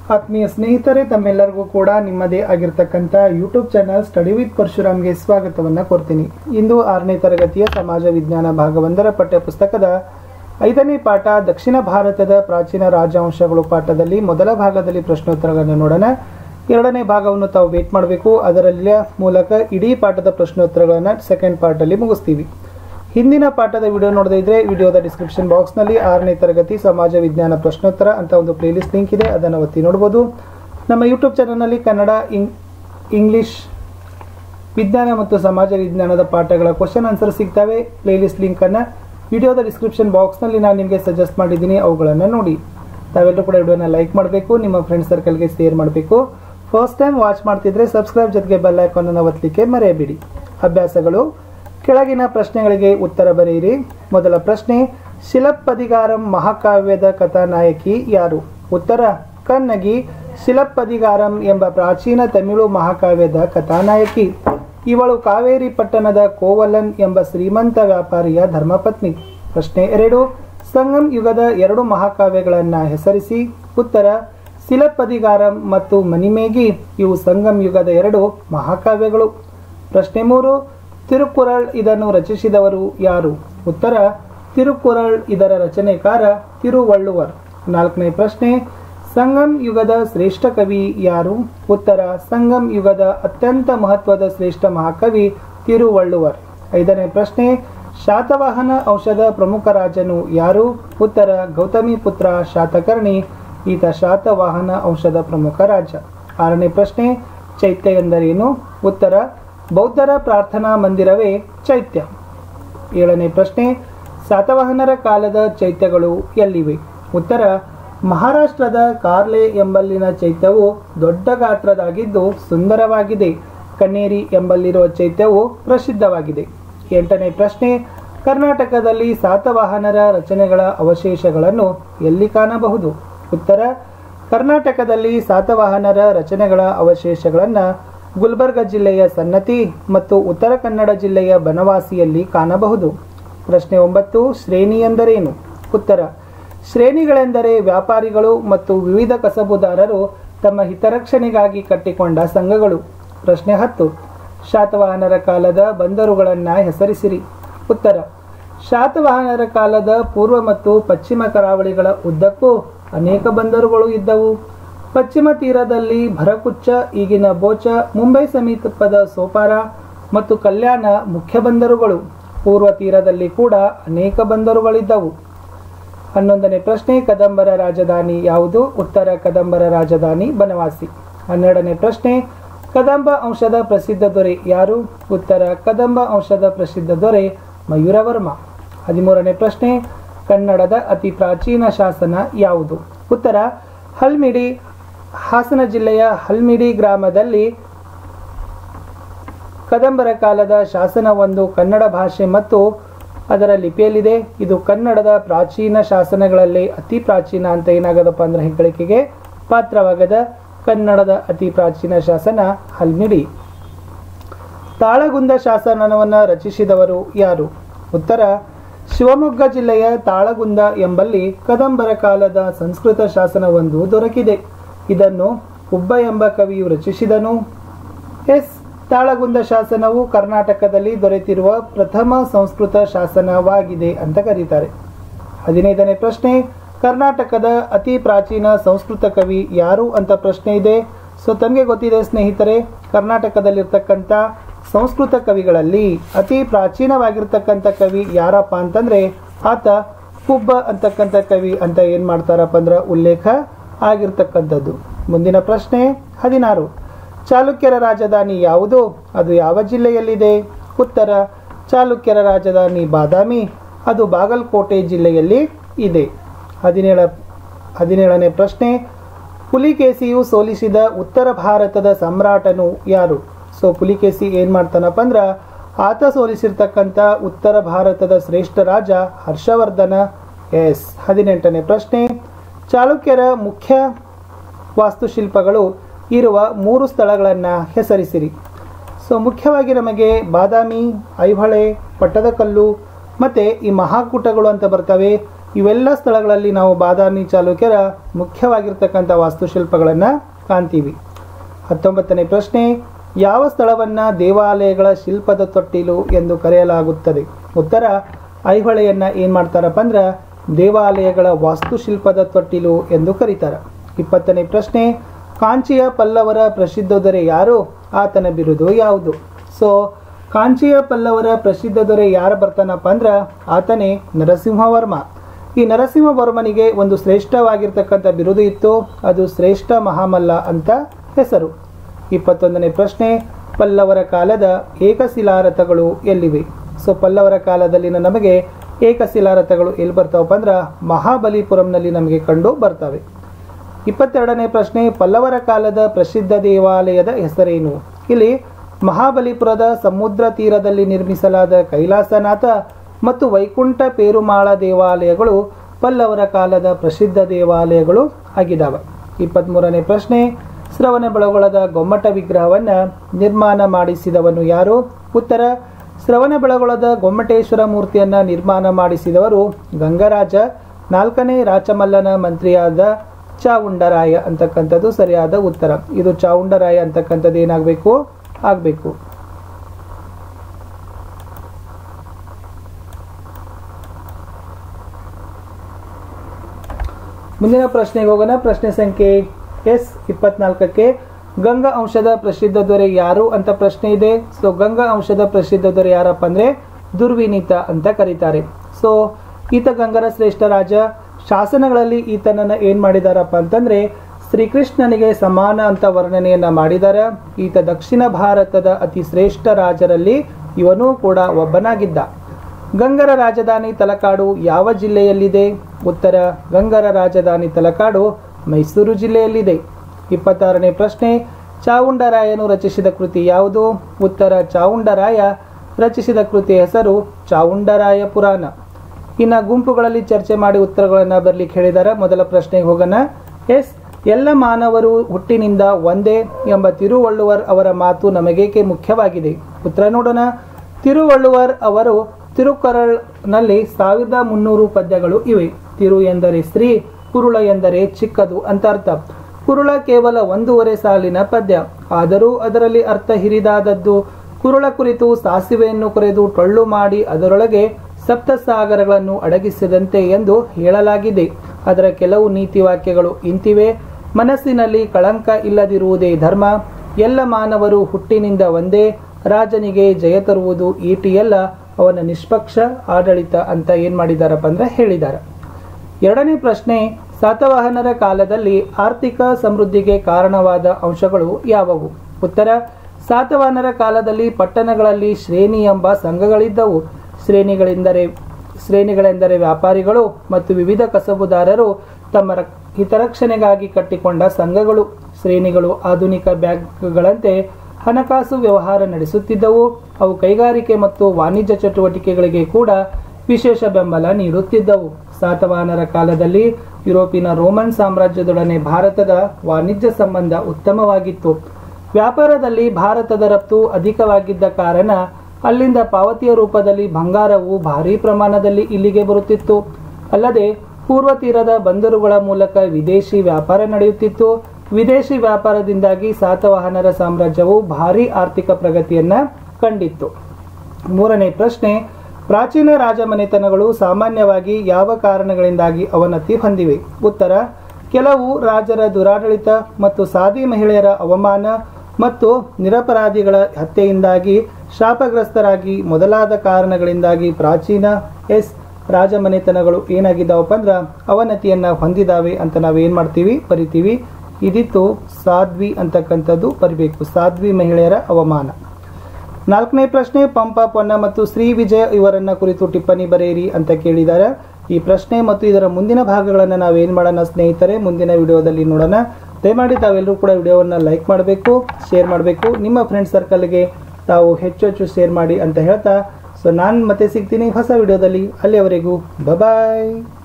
ಆತ್ಮೀಯ ಸ್ನೇಹಿತರೆ ತಮ್ಮೆಲ್ಲರಿಗೂ ಕೂಡ ನಿಮ್ಮದೇ ಆಗಿರ್ತಕ್ಕಂಥ ಯೂಟ್ಯೂಬ್ ಚಾನಲ್ ಸ್ಟಡಿ ವಿತ್ ಪರಶುರಾಮ್ಗೆ ಸ್ವಾಗತವನ್ನು ಕೋರ್ತೀನಿ ಇಂದು ಆರನೇ ತರಗತಿಯ ಸಮಾಜ ವಿಜ್ಞಾನ ಭಾಗ ಒಂದರ ಪಠ್ಯಪುಸ್ತಕದ ಐದನೇ ಪಾಠ ದಕ್ಷಿಣ ಭಾರತದ ಪ್ರಾಚೀನ ರಾಜವಂಶಗಳು ಪಾಠದಲ್ಲಿ ಮೊದಲ ಭಾಗದಲ್ಲಿ ಪ್ರಶ್ನೋತ್ತರಗಳನ್ನು ನೋಡೋಣ ಎರಡನೇ ಭಾಗವನ್ನು ತಾವು ವೇಟ್ ಮಾಡಬೇಕು ಅದರಲ್ಲಿಯ ಮೂಲಕ ಇಡೀ ಪಾಠದ ಪ್ರಶ್ನೋತ್ತರಗಳನ್ನು ಸೆಕೆಂಡ್ ಪಾರ್ಟಲ್ಲಿ ಮುಗಿಸ್ತೀವಿ ಹಿಂದಿನ ಪಾಠದ ವಿಡಿಯೋ ನೋಡದೇ ಇದ್ರೆ ವಿಡಿಯೋದ ಡಿಸ್ಕ್ರಿಪ್ಷನ್ ಬಾಕ್ಸ್ನಲ್ಲಿ ಆರನೇ ತರಗತಿ ಸಮಾಜ ವಿಜ್ಞಾನ ಪ್ರಶ್ನೋತ್ತರ ಅಂತ ಒಂದು ಪ್ಲೇಲಿಸ್ಟ್ ಲಿಂಕ್ ಇದೆ ಅದನ್ನು ಒತ್ತಿ ನೋಡ್ಬೋದು ನಮ್ಮ ಯೂಟ್ಯೂಬ್ ಚಾನಲ್ನಲ್ಲಿ ಕನ್ನಡ ಇಂಗ್ ಇಂಗ್ಲಿಷ್ ವಿಜ್ಞಾನ ಮತ್ತು ಸಮಾಜ ವಿಜ್ಞಾನದ ಪಾಠಗಳ ಕ್ವಶನ್ ಆನ್ಸರ್ ಸಿಗ್ತವೆ ಪ್ಲೇಲಿಸ್ಟ್ ಲಿಂಕನ್ನು ವಿಡಿಯೋದ ಡಿಸ್ಕ್ರಿಪ್ಷನ್ ಬಾಕ್ಸ್ನಲ್ಲಿ ನಾನು ನಿಮಗೆ ಸಜೆಸ್ಟ್ ಮಾಡಿದ್ದೀನಿ ಅವುಗಳನ್ನು ನೋಡಿ ತಾವೆಲ್ಲರೂ ಕೂಡ ವಿಡಿಯೋನ ಲೈಕ್ ಮಾಡಬೇಕು ನಿಮ್ಮ ಫ್ರೆಂಡ್ ಸರ್ಕಲ್ಗೆ ಶೇರ್ ಮಾಡಬೇಕು ಫಸ್ಟ್ ಟೈಮ್ ವಾಚ್ ಮಾಡ್ತಿದ್ರೆ ಸಬ್ಸ್ಕ್ರೈಬ್ ಜೊತೆಗೆ ಬೆಲ್ ಐಕಾನನ್ನು ಒತ್ತಲಿಕ್ಕೆ ಮರೆಯಬೇಡಿ ಅಭ್ಯಾಸಗಳು ಕೆಳಗಿನ ಪ್ರಶ್ನೆಗಳಿಗೆ ಉತ್ತರ ಬರೆಯಿರಿ ಮೊದಲ ಪ್ರಶ್ನೆ ಶಿಲಪ್ಪದಿಗಾರಂ ಮಹಾಕಾವ್ಯದ ಕಥಾನಾಯಕಿ ಯಾರು ಉತ್ತರ ಕನ್ನಗಿ ಶಿಲಪ್ಪದಿಗಾರಂ ಎಂಬ ಪ್ರಾಚೀನ ತಮಿಳು ಮಹಾಕಾವ್ಯದ ಕಥಾನಾಯಕಿ ಇವಳು ಕಾವೇರಿ ಪಟ್ಟಣದ ಕೋವಲನ್ ಎಂಬ ಶ್ರೀಮಂತ ವ್ಯಾಪಾರಿಯ ಧರ್ಮಪತ್ನಿ ಪ್ರಶ್ನೆ ಎರಡು ಸಂಗಮ್ ಯುಗದ ಎರಡು ಮಹಾಕಾವ್ಯಗಳನ್ನು ಹೆಸರಿಸಿ ಉತ್ತರ ಶಿಲಪ್ಪದಿಗಾರಂ ಮತ್ತು ಮಣಿಮೇಗಿ ಇವು ಸಂಗಮ್ ಯುಗದ ಎರಡು ಮಹಾಕಾವ್ಯಗಳು ಪ್ರಶ್ನೆ ಮೂರು ತಿರುಕುರಳ್ ಇದನ್ನು ರಚಿಸಿದವರು ಯಾರು ಉತ್ತರ ತಿರುಕುರಳ್ ಇದರ ರಚನೆಕಾರ ತಿರುವಳ್ಳುವರ್ ನಾಲ್ಕನೇ ಪ್ರಶ್ನೆ ಸಂಗಮ್ ಯುಗದ ಶ್ರೇಷ್ಠ ಕವಿ ಯಾರು ಉತ್ತರ ಸಂಗಮ್ ಯುಗದ ಅತ್ಯಂತ ಮಹತ್ವದ ಶ್ರೇಷ್ಠ ಮಹಾಕವಿ ತಿರುವಳ್ಳುವರ್ ಐದನೇ ಪ್ರಶ್ನೆ ಶಾತವಾಹನ ಔಷಧ ಪ್ರಮುಖ ರಾಜನು ಯಾರು ಉತ್ತರ ಗೌತಮಿ ಪುತ್ರ ಶಾತಕರ್ಣಿ ಈತ ಶಾತವಾಹನ ಔಷಧ ಪ್ರಮುಖ ರಾಜ ಆರನೇ ಪ್ರಶ್ನೆ ಚೈತ್ಯ ಎಂದರೇನು ಉತ್ತರ ಬೌದ್ಧರ ಪ್ರಾರ್ಥನಾ ಮಂದಿರವೇ ಚೈತ್ಯ ಏಳನೇ ಪ್ರಶ್ನೆ ಸಾತವಾಹನರ ಕಾಲದ ಚೈತ್ಯಗಳು ಎಲ್ಲಿವೆ ಉತ್ತರ ಮಹಾರಾಷ್ಟ್ರದ ಕಾರ್ಲೆ ಎಂಬಲ್ಲಿನ ಚೈತ್ಯವು ದೊಡ್ಡ ಗಾತ್ರದಾಗಿದ್ದು ಸುಂದರವಾಗಿದೆ ಕನ್ನೇರಿ ಎಂಬಲ್ಲಿರುವ ಚೈತ್ಯವು ಪ್ರಸಿದ್ಧವಾಗಿದೆ ಎಂಟನೇ ಪ್ರಶ್ನೆ ಕರ್ನಾಟಕದಲ್ಲಿ ಸಾತವಾಹನರ ರಚನೆಗಳ ಅವಶೇಷಗಳನ್ನು ಎಲ್ಲಿ ಕಾಣಬಹುದು ಉತ್ತರ ಕರ್ನಾಟಕದಲ್ಲಿ ಸಾತವಾಹನರ ರಚನೆಗಳ ಅವಶೇಷಗಳನ್ನು ಗುಲ್ಬರ್ಗ ಜಿಲ್ಲೆಯ ಸನ್ನತಿ ಮತ್ತು ಉತ್ತರ ಕನ್ನಡ ಜಿಲ್ಲೆಯ ಬನವಾಸಿಯಲ್ಲಿ ಕಾಣಬಹುದು ಪ್ರಶ್ನೆ ಒಂಬತ್ತು ಶ್ರೇಣಿ ಎಂದರೇನು ಉತ್ತರ ಶ್ರೇಣಿಗಳೆಂದರೆ ವ್ಯಾಪಾರಿಗಳು ಮತ್ತು ವಿವಿಧ ಕಸಬುದಾರರು ತಮ್ಮ ಹಿತರಕ್ಷಣೆಗಾಗಿ ಕಟ್ಟಿಕೊಂಡ ಸಂಘಗಳು ಪ್ರಶ್ನೆ ಹತ್ತು ಶಾತವಾಹನರ ಕಾಲದ ಬಂದರುಗಳನ್ನು ಹೆಸರಿಸಿರಿ ಉತ್ತರ ಶಾತವಾಹನರ ಕಾಲದ ಪೂರ್ವ ಮತ್ತು ಪಶ್ಚಿಮ ಕರಾವಳಿಗಳ ಉದ್ದಕ್ಕೂ ಅನೇಕ ಬಂದರುಗಳು ಇದ್ದವು ಪಶ್ಚಿಮ ತೀರದಲ್ಲಿ ಭರಕುಚ್ಚ ಈಗಿನ ಬೋಚ ಮುಂಬೈ ಸಮೀಪದ ಸೋಪಾರ ಮತ್ತು ಕಲ್ಯಾಣ ಮುಖ್ಯ ಬಂದರುಗಳು ಪೂರ್ವ ತೀರದಲ್ಲಿ ಕೂಡ ಅನೇಕ ಬಂದರುಗಳಿದ್ದವು ಹನ್ನೊಂದನೇ ಪ್ರಶ್ನೆ ಕದಂಬರ ರಾಜಧಾನಿ ಯಾವುದು ಉತ್ತರ ಕದಂಬರ ರಾಜಧಾನಿ ಬನವಾಸಿ ಹನ್ನೆರಡನೇ ಪ್ರಶ್ನೆ ಕದಂಬ ಅಂಶದ ಪ್ರಸಿದ್ಧ ದೊರೆ ಯಾರು ಉತ್ತರ ಕದಂಬ ಅಂಶದ ಪ್ರಸಿದ್ಧ ದೊರೆ ಮಯೂರವರ್ಮ ಹದಿಮೂರನೇ ಪ್ರಶ್ನೆ ಕನ್ನಡದ ಅತಿ ಪ್ರಾಚೀನ ಶಾಸನ ಯಾವುದು ಉತ್ತರ ಹಲ್ಮಿಡಿ ಹಾಸನ ಜಿಲ್ಲೆಯ ಹಲ್ಮಿಡಿ ಗ್ರಾಮದಲ್ಲಿ ಕದಂಬರ ಕಾಲದ ಶಾಸನವೊಂದು ಕನ್ನಡ ಭಾಷೆ ಮತ್ತು ಅದರ ಲಿಪಿಯಲ್ಲಿದೆ ಇದು ಕನ್ನಡದ ಪ್ರಾಚೀನ ಶಾಸನಗಳಲ್ಲಿ ಅತಿ ಪ್ರಾಚೀನ ಅಂತ ಏನಾಗದಪ್ಪ ಅಂದ್ರೆ ಹೆಗ್ಗಳಿಕೆಗೆ ಪಾತ್ರವಾಗದ ಕನ್ನಡದ ಅತಿ ಪ್ರಾಚೀನ ಶಾಸನ ಹಲ್ಮಿಡಿ ತಾಳಗುಂದ ಶಾಸನವನ್ನು ರಚಿಸಿದವರು ಯಾರು ಉತ್ತರ ಶಿವಮೊಗ್ಗ ಜಿಲ್ಲೆಯ ತಾಳಗುಂದ ಎಂಬಲ್ಲಿ ಕದಂಬರ ಕಾಲದ ಸಂಸ್ಕೃತ ಶಾಸನವೊಂದು ದೊರಕಿದೆ ಇದನ್ನು ಉಬ್ಬ ಎಂಬ ಕವಿಯು ರಚಿಸಿದನು ಎಸ್ ತಾಳಗುಂದ ಶಾಸನವು ಕರ್ನಾಟಕದಲ್ಲಿ ದೊರೆತಿರುವ ಪ್ರಥಮ ಸಂಸ್ಕೃತ ಶಾಸನವಾಗಿದೆ ಅಂತ ಕರೀತಾರೆ ಹದಿನೈದನೇ ಪ್ರಶ್ನೆ ಕರ್ನಾಟಕದ ಅತಿ ಪ್ರಾಚೀನ ಸಂಸ್ಕೃತ ಕವಿ ಯಾರು ಅಂತ ಪ್ರಶ್ನೆ ಇದೆ ಸೊ ತಮಗೆ ಗೊತ್ತಿದೆ ಸ್ನೇಹಿತರೆ ಕರ್ನಾಟಕದಲ್ಲಿರ್ತಕ್ಕಂಥ ಸಂಸ್ಕೃತ ಕವಿಗಳಲ್ಲಿ ಅತಿ ಪ್ರಾಚೀನವಾಗಿರ್ತಕ್ಕಂಥ ಕವಿ ಯಾರಪ್ಪ ಅಂತಂದ್ರೆ ಆತ ಕುಬ್ಬ ಅಂತಕ್ಕಂಥ ಕವಿ ಅಂತ ಏನು ಮಾಡ್ತಾರಪ್ಪ ಅಂದ್ರೆ ಉಲ್ಲೇಖ ಆಗಿರ್ತಕ್ಕಂಥದ್ದು ಮುಂದಿನ ಪ್ರಶ್ನೆ ಹದಿನಾರು ಚಾಲುಕ್ಯರ ರಾಜಧಾನಿ ಯಾವುದು ಅದು ಯಾವ ಜಿಲ್ಲೆಯಲ್ಲಿದೆ ಉತ್ತರ ಚಾಲುಕ್ಯರ ರಾಜಧಾನಿ ಬಾದಾಮಿ ಅದು ಬಾಗಲಕೋಟೆ ಜಿಲ್ಲೆಯಲ್ಲಿ ಇದೆ ಹದಿನೇಳ ಹದಿನೇಳನೇ ಪ್ರಶ್ನೆ ಪುಲಿಕೇಸಿಯು ಸೋಲಿಸಿದ ಉತ್ತರ ಭಾರತದ ಸಮ್ರಾಟನು ಯಾರು ಸೊ ಪುಲಿಕೇಸಿ ಏನು ಮಾಡ್ತಾನಪ್ಪ ಅಂದ್ರೆ ಆತ ಸೋಲಿಸಿರ್ತಕ್ಕಂಥ ಉತ್ತರ ಭಾರತದ ಶ್ರೇಷ್ಠ ರಾಜ ಹರ್ಷವರ್ಧನ ಎಸ್ ಹದಿನೆಂಟನೇ ಪ್ರಶ್ನೆ ಚಾಲುಕ್ಯರ ಮುಖ್ಯ ವಾಸ್ತುಶಿಲ್ಪಗಳು ಇರುವ ಮೂರು ಸ್ಥಳಗಳನ್ನು ಹೆಸರಿಸಿರಿ ಸೊ ಮುಖ್ಯವಾಗಿ ನಮಗೆ ಬಾದಾಮಿ ಐಹೊಳೆ ಪಟ್ಟದಕಲ್ಲು ಮತ್ತು ಈ ಮಹಾಕೂಟಗಳು ಅಂತ ಬರ್ತವೆ ಇವೆಲ್ಲ ಸ್ಥಳಗಳಲ್ಲಿ ನಾವು ಬಾದಾಮಿ ಚಾಲುಕ್ಯರ ಮುಖ್ಯವಾಗಿರ್ತಕ್ಕಂಥ ವಾಸ್ತುಶಿಲ್ಪಗಳನ್ನು ಕಾಣ್ತೀವಿ ಹತ್ತೊಂಬತ್ತನೇ ಪ್ರಶ್ನೆ ಯಾವ ಸ್ಥಳವನ್ನು ದೇವಾಲಯಗಳ ಶಿಲ್ಪದ ತೊಟ್ಟಿಲು ಎಂದು ಕರೆಯಲಾಗುತ್ತದೆ ಉತ್ತರ ಐಹೊಳೆಯನ್ನು ಏನು ಮಾಡ್ತಾರಪ್ಪ ಅಂದ್ರೆ ದೇವಾಲಯಗಳ ವಾಸ್ತುಶಿಲ್ಪದ ತೊಟ್ಟಿಲು ಎಂದು ಕರೀತಾರೆ ಇಪ್ಪತ್ತನೇ ಪ್ರಶ್ನೆ ಕಾಂಚಿಯ ಪಲ್ಲವರ ಪ್ರಸಿದ್ಧ ದೊರೆ ಯಾರು ಆತನ ಬಿರುದು ಯಾವುದು ಸೊ ಕಾಂಚಿಯ ಪಲ್ಲವರ ಪ್ರಸಿದ್ಧ ದೊರೆ ಯಾರು ಬರ್ತಾನಪ್ಪ ಅಂದ್ರೆ ಆತನೇ ನರಸಿಂಹವರ್ಮ ಈ ನರಸಿಂಹವರ್ಮನಿಗೆ ಒಂದು ಶ್ರೇಷ್ಠವಾಗಿರ್ತಕ್ಕಂಥ ಬಿರುದು ಇತ್ತು ಅದು ಶ್ರೇಷ್ಠ ಮಹಾಮಲ್ಲ ಅಂತ ಹೆಸರು ಇಪ್ಪತ್ತೊಂದನೇ ಪ್ರಶ್ನೆ ಪಲ್ಲವರ ಕಾಲದ ಏಕಶಿಲಾರಥಗಳು ಎಲ್ಲಿವೆ ಸೊ ಪಲ್ಲವರ ಕಾಲದಲ್ಲಿನ ನಮಗೆ ಏಕಶಿಲಾರಥಗಳು ಎಲ್ಲಿ ಬರ್ತಾವಪ್ಪ ಅಂದ್ರೆ ಮಹಾಬಲಿಪುರಂನಲ್ಲಿ ನಮಗೆ ಕಂಡು ಬರ್ತವೆ ಇಪ್ಪತ್ತೆರಡನೇ ಪ್ರಶ್ನೆ ಪಲ್ಲವರ ಕಾಲದ ಪ್ರಸಿದ್ಧ ದೇವಾಲಯದ ಹೆಸರೇನು ಇಲ್ಲಿ ಮಹಾಬಲಿಪುರದ ಸಮುದ್ರ ತೀರದಲ್ಲಿ ನಿರ್ಮಿಸಲಾದ ಕೈಲಾಸನಾಥ ಮತ್ತು ವೈಕುಂಠ ಪೇರುಮಾಳ ದೇವಾಲಯಗಳು ಪಲ್ಲವರ ಕಾಲದ ಪ್ರಸಿದ್ಧ ದೇವಾಲಯಗಳು ಆಗಿದ್ದಾವೆ ಇಪ್ಪತ್ತ್ಮೂರನೇ ಪ್ರಶ್ನೆ ಶ್ರವಣಬೆಳಗೊಳದ ಗೊಮ್ಮಟ ವಿಗ್ರಹವನ್ನು ನಿರ್ಮಾಣ ಮಾಡಿಸಿದವನು ಯಾರು ಉತ್ತರ ಶ್ರವಣಬೆಳಗೊಳದ ಗೊಮ್ಮಟೇಶ್ವರ ಮೂರ್ತಿಯನ್ನು ನಿರ್ಮಾಣ ಮಾಡಿಸಿದವರು ಗಂಗರಾಜ ನಾಲ್ಕನೇ ರಾಚಮಲ್ಲನ ಮಂತ್ರಿಯಾದ ಚಾವುಂಡರಾಯ ಅಂತಕ್ಕಂಥದ್ದು ಸರಿಯಾದ ಉತ್ತರ ಇದು ಚಾವುಂಡರಾಯ ಅಂತಕ್ಕಂಥದ್ದು ಏನಾಗಬೇಕು ಆಗಬೇಕು ಮುಂದಿನ ಪ್ರಶ್ನೆಗೆ ಹೋಗೋಣ ಪ್ರಶ್ನೆ ಸಂಖ್ಯೆ ಎಸ್ ಇಪ್ಪತ್ನಾಲ್ಕಕ್ಕೆ ಗಂಗಾ ಅಂಶದ ಪ್ರಸಿದ್ಧ ದೊರೆ ಯಾರು ಅಂತ ಪ್ರಶ್ನೆ ಇದೆ ಸೊ ಗಂಗಾ ಅಂಶದ ಪ್ರಸಿದ್ಧ ದೊರೆ ಯಾರಪ್ಪ ಅಂದ್ರೆ ದುರ್ವಿನೀತ ಅಂತ ಕರೀತಾರೆ ಸೊ ಈತ ಗಂಗರ ಶ್ರೇಷ್ಠ ರಾಜ ಶಾಸನಗಳಲ್ಲಿ ಈತನನ್ನ ಏನ್ ಮಾಡಿದಾರಪ್ಪ ಅಂತಂದ್ರೆ ಶ್ರೀಕೃಷ್ಣನಿಗೆ ಸಮಾನ ಅಂತ ವರ್ಣನೆಯನ್ನ ಮಾಡಿದ್ದಾರೆ ಈತ ದಕ್ಷಿಣ ಭಾರತದ ಅತಿ ಶ್ರೇಷ್ಠ ರಾಜರಲ್ಲಿ ಇವನೂ ಕೂಡ ಒಬ್ಬನಾಗಿದ್ದ ಗಂಗರ ರಾಜಧಾನಿ ತಲಕಾಡು ಯಾವ ಜಿಲ್ಲೆಯಲ್ಲಿದೆ ಉತ್ತರ ಗಂಗರ ರಾಜಧಾನಿ ತಲಕಾಡು ಮೈಸೂರು ಜಿಲ್ಲೆಯಲ್ಲಿದೆ ಇಪ್ಪತ್ತಾರನೇ ಪ್ರಶ್ನೆ ಚಾವುಂಡರಾಯನು ರಚಿಸಿದ ಕೃತಿ ಯಾವುದು ಉತ್ತರ ಚಾವುಂಡರಾಯ ರಚಿಸಿದ ಕೃತಿಯ ಹೆಸರು ಚಾವುಂಡರಾಯ ಪುರಾಣ ಇನ್ನು ಗುಂಪುಗಳಲ್ಲಿ ಚರ್ಚೆ ಮಾಡಿ ಉತ್ತರಗಳನ್ನು ಬರಲಿಕ್ಕೆ ಹೇಳಿದ್ದಾರೆ ಮೊದಲ ಪ್ರಶ್ನೆಗೆ ಹೋಗೋಣ ಎಸ್ ಎಲ್ಲ ಮಾನವರು ಹುಟ್ಟಿನಿಂದ ಒಂದೇ ಎಂಬ ತಿರುವಳ್ಳುವರ್ ಅವರ ಮಾತು ನಮಗೇಕೆ ಮುಖ್ಯವಾಗಿದೆ ಉತ್ತರ ನೋಡೋಣ ತಿರುವಳ್ಳುವರ್ ಅವರು ತಿರುಕರಳ್ನಲ್ಲಿ ಸಾವಿರದ ಮುನ್ನೂರು ಪದ್ಯಗಳು ಇವೆ ತಿರು ಎಂದರೆ ಸ್ತ್ರೀ ಕುರುಳ ಎಂದರೆ ಚಿಕ್ಕದು ಅಂತ ಅರ್ಥ ಕುರುಳ ಕೇವಲ ಒಂದೂವರೆ ಸಾಲಿನ ಪದ್ಯ ಆದರೂ ಅದರಲ್ಲಿ ಅರ್ಥ ಹಿರಿದಾದದ್ದು ಕುರುಳ ಕುರಿತು ಸಾಸಿವೆಯನ್ನು ಕೊರೆದು ಟೊಳ್ಳು ಮಾಡಿ ಅದರೊಳಗೆ ಸಪ್ತಸಾಗರಗಳನ್ನು ಅಡಗಿಸಿದಂತೆ ಎಂದು ಹೇಳಲಾಗಿದೆ ಅದರ ಕೆಲವು ನೀತಿ ವಾಕ್ಯಗಳು ಇಂತಿವೆ ಮನಸ್ಸಿನಲ್ಲಿ ಕಳಂಕ ಇಲ್ಲದಿರುವುದೇ ಧರ್ಮ ಎಲ್ಲ ಮಾನವರು ಹುಟ್ಟಿನಿಂದ ಒಂದೇ ರಾಜನಿಗೆ ಜಯ ತರುವುದು ಈಟಿಯಲ್ಲ ಅವನ ನಿಷ್ಪಕ್ಷ ಆಡಳಿತ ಅಂತ ಏನ್ ಮಾಡಿದಾರಪ್ಪ ಅಂದ್ರೆ ಹೇಳಿದ್ದಾರೆ ಎರಡನೇ ಪ್ರಶ್ನೆ ಸಾತವಾಹನರ ಕಾಲದಲ್ಲಿ ಆರ್ಥಿಕ ಸಮೃದ್ಧಿಗೆ ಕಾರಣವಾದ ಅಂಶಗಳು ಯಾವುವು ಉತ್ತರ ಸಾತವಾಹನರ ಕಾಲದಲ್ಲಿ ಪಟ್ಟಣಗಳಲ್ಲಿ ಶ್ರೇಣಿ ಎಂಬ ಸಂಘಗಳಿದ್ದವು ಶ್ರೇಣಿಗಳೆಂದರೆ ಶ್ರೇಣಿಗಳೆಂದರೆ ವ್ಯಾಪಾರಿಗಳು ಮತ್ತು ವಿವಿಧ ಕಸಬುದಾರರು ತಮ್ಮ ರಕ್- ಹಿತರಕ್ಷಣೆಗಾಗಿ ಕಟ್ಟಿಕೊಂಡ ಸಂಘಗಳು ಶ್ರೇಣಿಗಳು ಆಧುನಿಕ ಬ್ಯಾಂಕ್ಗಳಂತೆ ಹಣಕಾಸು ವ್ಯವಹಾರ ನಡೆಸುತ್ತಿದ್ದವು ಅವು ಕೈಗಾರಿಕೆ ಮತ್ತು ವಾಣಿಜ್ಯ ಚಟುವಟಿಕೆಗಳಿಗೆ ಕೂಡ ವಿಶೇಷ ಬೆಂಬಲ ನೀಡುತ್ತಿದ್ದವು ಸಾತವಾಹನರ ಕಾಲದಲ್ಲಿ ಯುರೋಪಿನ ರೋಮನ್ ಸಾಮ್ರಾಜ್ಯದೊಡನೆ ಭಾರತದ ವಾಣಿಜ್ಯ ಸಂಬಂಧ ಉತ್ತಮವಾಗಿತ್ತು ವ್ಯಾಪಾರದಲ್ಲಿ ಭಾರತದ ರಫ್ತು ಅಧಿಕವಾಗಿದ್ದ ಕಾರಣ ಅಲ್ಲಿಂದ ಪಾವತಿಯ ರೂಪದಲ್ಲಿ ಬಂಗಾರವು ಭಾರೀ ಪ್ರಮಾಣದಲ್ಲಿ ಇಲ್ಲಿಗೆ ಬರುತ್ತಿತ್ತು ಅಲ್ಲದೆ ಪೂರ್ವ ತೀರದ ಬಂದರುಗಳ ಮೂಲಕ ವಿದೇಶಿ ವ್ಯಾಪಾರ ನಡೆಯುತ್ತಿತ್ತು ವಿದೇಶಿ ವ್ಯಾಪಾರದಿಂದಾಗಿ ಸಾತವಾಹನರ ಸಾಮ್ರಾಜ್ಯವು ಭಾರೀ ಆರ್ಥಿಕ ಪ್ರಗತಿಯನ್ನ ಕಂಡಿತ್ತು ಮೂರನೇ ಪ್ರಶ್ನೆ ಪ್ರಾಚೀನ ರಾಜಮನೆತನಗಳು ಸಾಮಾನ್ಯವಾಗಿ ಯಾವ ಕಾರಣಗಳಿಂದಾಗಿ ಅವನತಿ ಹೊಂದಿವೆ ಉತ್ತರ ಕೆಲವು ರಾಜರ ದುರಾಡಳಿತ ಮತ್ತು ಸಾದಿ ಮಹಿಳೆಯರ ಅವಮಾನ ಮತ್ತು ನಿರಪರಾಧಿಗಳ ಹತ್ಯೆಯಿಂದಾಗಿ ಶಾಪಗ್ರಸ್ತರಾಗಿ ಮೊದಲಾದ ಕಾರಣಗಳಿಂದಾಗಿ ಪ್ರಾಚೀನ ಎಸ್ ರಾಜಮನೆತನಗಳು ಏನಾಗಿದ್ದಾವಪ್ಪ ಅಂದ್ರೆ ಅವನತಿಯನ್ನ ಹೊಂದಿದಾವೆ ಅಂತ ನಾವೇನ್ ಮಾಡ್ತೀವಿ ಬರಿತೀವಿ ಇದಿತ್ತು ಸಾಧ್ವಿ ಅಂತಕ್ಕಂಥದ್ದು ಬರಿಬೇಕು ಸಾಧ್ವಿ ಮಹಿಳೆಯರ ಅವಮಾನ ನಾಲ್ಕನೇ ಪ್ರಶ್ನೆ ಪಂಪ ಪೊನ್ನ ಮತ್ತು ಶ್ರೀ ವಿಜಯ ಇವರನ್ನ ಕುರಿತು ಟಿಪ್ಪಣಿ ಬರೆಯಿರಿ ಅಂತ ಕೇಳಿದ್ದಾರೆ ಈ ಪ್ರಶ್ನೆ ಮತ್ತು ಇದರ ಮುಂದಿನ ಭಾಗಗಳನ್ನು ನಾವೇನು ಮಾಡೋಣ ಸ್ನೇಹಿತರೆ ಮುಂದಿನ ವಿಡಿಯೋದಲ್ಲಿ ನೋಡೋಣ ದಯಮಾಡಿ ತಾವೆಲ್ಲರೂ ಕೂಡ ವಿಡಿಯೋವನ್ನು ಲೈಕ್ ಮಾಡಬೇಕು ಶೇರ್ ಮಾಡಬೇಕು ನಿಮ್ಮ ಫ್ರೆಂಡ್ ಸರ್ಕಲ್ಗೆ ತಾವು ಹೆಚ್ಚು ಹೆಚ್ಚು ಶೇರ್ ಮಾಡಿ ಅಂತ ಹೇಳ್ತಾ ಸೊ ನಾನು ಮತ್ತೆ ಸಿಗ್ತೀನಿ ಹೊಸ ವಿಡಿಯೋದಲ್ಲಿ ಅಲ್ಲಿಯವರೆಗೂ ಬಾಯ್